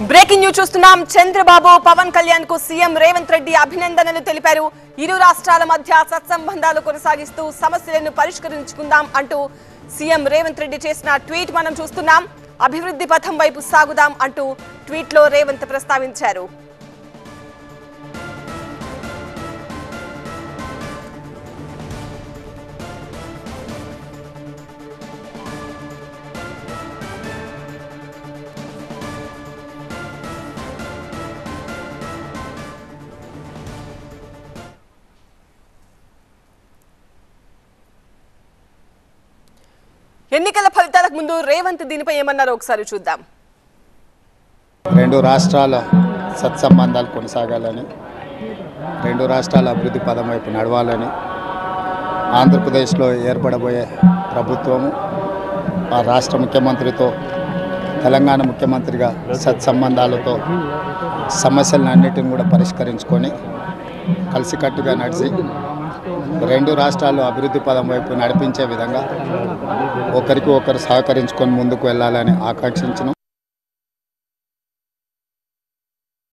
breaking news చూస్తున్నాం చంద్రబాబు పవన్ కళ్యాణ్ కు CM Revanth Reddy అభినందనలు తెలిపారు ఇరు రాష్ట్రాల మధ్య సత్సంబంధాలు కొనసాగిస్తూ సమస్యలను పరిష్కరించుకుందాం అంటూ సీఎం రేవంత్ రెడ్డి చేసిన ట్వీట్ మనం చూస్తున్నాం అభివృద్ధి పథం వైపు సాగుదాం అంటూ ట్వీట్ లో రేవంత్ ప్రస్తావించారు ఎన్నికల ఫలితాలకు ముందు రేవంత్ దీనిపై ఏమన్నారో ఒకసారి చూద్దాం రెండు రాష్ట్రాల సత్సంబంధాలు కొనసాగాలని రెండు రాష్ట్రాల అభివృద్ధి పదం వైపు నడవాలని ఆంధ్రప్రదేశ్లో ఏర్పడబోయే ప్రభుత్వము ఆ రాష్ట్ర ముఖ్యమంత్రితో తెలంగాణ ముఖ్యమంత్రిగా సత్సంబంధాలతో సమస్యలను అన్నిటిని కూడా పరిష్కరించుకొని కలిసికట్టుగా నడిచి రెండు రాష్ట్రాలు అభివృద్ధి పదం వైపు నడిపించే విధంగా ఒకరికి ఒకరు సహకరించుకొని ముందుకు వెళ్ళాలని ఆకాంక్షించను